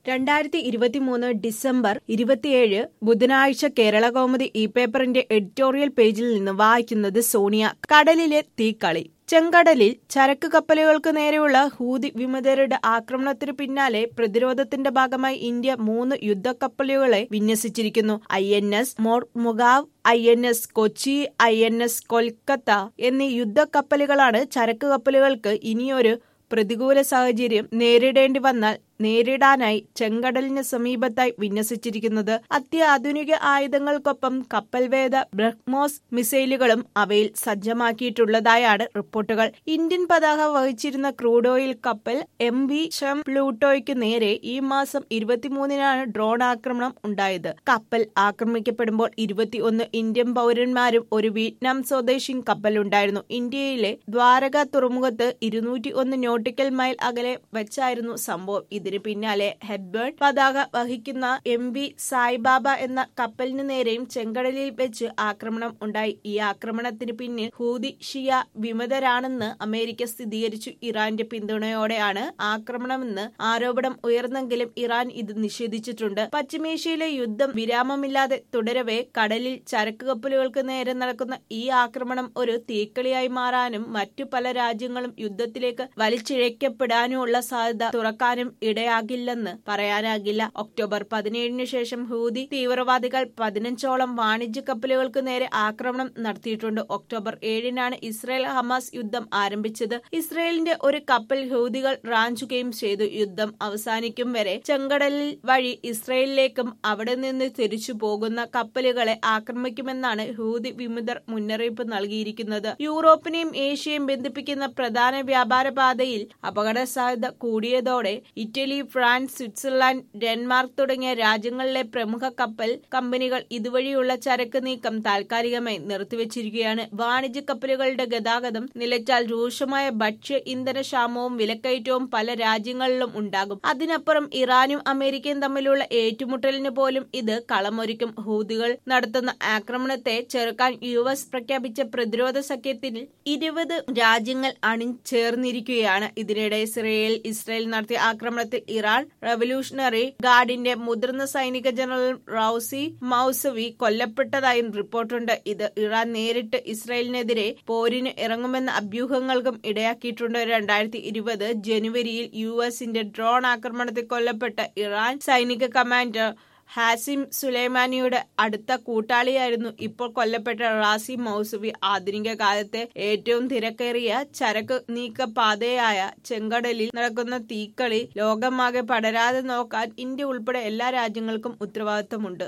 രണ്ടായിരത്തി ഇരുപത്തിമൂന്ന് ഡിസംബർ ഇരുപത്തിയേഴ് ബുധനാഴ്ച കേരള കൗമുദി ഇ പേപ്പറിന്റെ എഡിറ്റോറിയൽ പേജിൽ നിന്ന് വായിക്കുന്നത് സോണിയ കടലിലെ തീക്കളി ചെങ്കടലിൽ ചരക്ക് കപ്പലുകൾക്ക് നേരെയുള്ള ഹൂതി വിമതരുടെ ആക്രമണത്തിനു പിന്നാലെ പ്രതിരോധത്തിന്റെ ഭാഗമായി ഇന്ത്യ മൂന്ന് യുദ്ധക്കപ്പലുകളെ വിന്യസിച്ചിരിക്കുന്നു I N S Mormugao I N S Kochi I N S Kolkata എന്നീ യുദ്ധക്കപ്പലുകളാണ് ചരക്ക് കപ്പലുകൾക്ക് ഇനിയൊരു പ്രതികൂല സാഹചര്യം നേരിടേണ്ടി വന്നാൽ നേരിടാനായി ചെങ്കടലിന് സമീപത്തായി വിന്യസിച്ചിരിക്കുന്നത് അത്യാധുനിക ആയുധങ്ങൾക്കൊപ്പം കപ്പൽവേദ ബ്രഹ്മോസ് മിസൈലുകളും അവയിൽ സജ്ജമാക്കിയിട്ടുള്ളതായാണ് റിപ്പോർട്ടുകൾ ഇന്ത്യൻ പതാക വഹിച്ചിരുന്ന ക്രൂഡ് ഓയിൽ കപ്പൽ എം വി ഷം പ്ലൂട്ടോയ്ക്ക് നേരെ ഈ മാസം ഇരുപത്തിമൂന്നിനാണ് ഡ്രോൺ ആക്രമണം ഉണ്ടായത് കപ്പൽ ആക്രമിക്കപ്പെടുമ്പോൾ ഇരുപത്തിയൊന്ന് ഇന്ത്യൻ പൗരന്മാരും ഒരു വിയറ്റ്നാം സ്വദേശിയും കപ്പലുണ്ടായിരുന്നു ഇന്ത്യയിലെ ദ്വാരക തുറമുഖത്ത് ഇരുന്നൂറ്റി ഒന്ന് നോട്ടിക്കൽ മൈൽ അകലെ വെച്ചായിരുന്നു സംഭവം ഇതിന് പിന്നാലെ ഹെഡ്ബേൺ പതാക വഹിക്കുന്ന എം വി സായിബാബ എന്ന കപ്പലിന് നേരെയും ചെങ്കടലിൽ വെച്ച് ആക്രമണം ഉണ്ടായി ഈ ആക്രമണത്തിന് പിന്നിൽ ഹൂതി ഷിയ വിമതരാണെന്ന് അമേരിക്ക സ്ഥിരീകരിച്ചു ഇറാന്റെ പിന്തുണയോടെയാണ് ആക്രമണമെന്ന് ആരോപണം ഉയർന്നെങ്കിലും ഇറാൻ ഇത് നിഷേധിച്ചിട്ടുണ്ട് പശ്ചിമേഷ്യയിലെ യുദ്ധം വിരാമമില്ലാതെ തുടരവെ കടലിൽ ചരക്ക് കപ്പലുകൾക്ക് നേരെ നടക്കുന്ന ഈ ആക്രമണം ഒരു തീക്കളിയായി മാറാനും മറ്റു പല രാജ്യങ്ങളും യുദ്ധത്തിലേക്ക് വലിച്ചിഴക്കപ്പെടാനുമുള്ള സാധ്യത തുറക്കാനും ഇടയാകില്ലെന്ന് പറയാനാകില്ല ഒക്ടോബർ പതിനേഴിന് ശേഷം ഹൂതി തീവ്രവാദികൾ പതിനഞ്ചോളം വാണിജ്യ കപ്പലുകൾക്ക് നേരെ ആക്രമണം നടത്തിയിട്ടുണ്ട് ഒക്ടോബർ ഏഴിനാണ് ഇസ്രായേൽ ഹമാസ് യുദ്ധം ആരംഭിച്ചത് ഇസ്രായേലിന്റെ ഒരു കപ്പൽ ഹൂതികൾ റാഞ്ചുകയും ചെയ്തു യുദ്ധം അവസാനിക്കും വരെ ചെങ്കടലിൽ വഴി ഇസ്രായേലിലേക്കും അവിടെ നിന്ന് തിരിച്ചു പോകുന്ന കപ്പലുകളെ ആക്രമിക്കുമെന്നാണ് ഹൂതി വിമുദർ മുന്നറിയിപ്പ് നൽകിയിരിക്കുന്നത് യൂറോപ്പിനെയും ഏഷ്യയും ബന്ധിപ്പിക്കുന്ന പ്രധാന വ്യാപാര പാതയിൽ അപകട സാധ്യത കൂടിയതോടെ ഇറ്റലി ഫ്രാൻസ് സ്വിറ്റ്സർലാൻഡ് ഡെൻമാർക്ക് തുടങ്ങിയ രാജ്യങ്ങളിലെ പ്രമുഖ കപ്പൽ കമ്പനികൾ ഇതുവഴിയുള്ള ചരക്ക് നീക്കം താൽക്കാലികമായി നിർത്തിവച്ചിരിക്കുകയാണ് വാണിജ്യ കപ്പലുകളുടെ ഗതാഗതം നിലച്ചാൽ രൂക്ഷമായ ഭക്ഷ്യ ഇന്ധന ക്ഷാമവും വിലക്കയറ്റവും പല രാജ്യങ്ങളിലും ഉണ്ടാകും അതിനപ്പുറം ഇറാനും അമേരിക്കയും തമ്മിലുള്ള ഏറ്റുമുട്ടലിന് പോലും ഇത് കളമൊരുക്കും ഹൂതികൾ നടത്തുന്ന ആക്രമണത്തെ ചെറുക്കാൻ യു എസ് പ്രഖ്യാപിച്ച പ്രതിരോധ സഖ്യത്തിൽ ഇരുപത് രാജ്യങ്ങൾ അണിചേർന്നിരിക്കുകയാണ് ഇതിനിടെ ഇസ്രയേൽ ഇസ്രയേൽ നടത്തിയ ആക്രമണത്തിൽ ഇറാൻ റവല്യൂഷണറി ഗാർഡിന്റെ മുതിർന്ന സൈനിക ജനറൽ റൌസി മൌസവി കൊല്ലപ്പെട്ടതായും റിപ്പോർട്ടുണ്ട് ഇത് ഇറാൻ നേരിട്ട് ഇസ്രയേലിനെതിരെ പോരിന് ഇറങ്ങുമെന്ന അഭ്യൂഹങ്ങൾക്കും ഇടയാക്കിയിട്ടുണ്ട് രണ്ടായിരത്തി ഇരുപത് ജനുവരിയിൽ യു എസിന്റെ ഡ്രോൺ ആക്രമണത്തിൽ കൊല്ലപ്പെട്ട ഇറാൻ സൈനിക കമാൻഡർ ഹാസിം സുലൈമാനിയുടെ അടുത്ത കൂട്ടാളിയായിരുന്നു ഇപ്പോൾ കൊല്ലപ്പെട്ട റാസി മൗസവി ആധുനിക കാലത്തെ ഏറ്റവും തിരക്കേറിയ ചരക്ക് നീക്ക പാതയായ ചെങ്കടലിൽ നടക്കുന്ന തീക്കളി ലോകമാകെ പടരാതെ നോക്കാൻ ഇന്ത്യ ഉൾപ്പെടെ എല്ലാ രാജ്യങ്ങൾക്കും ഉത്തരവാദിത്തമുണ്ട്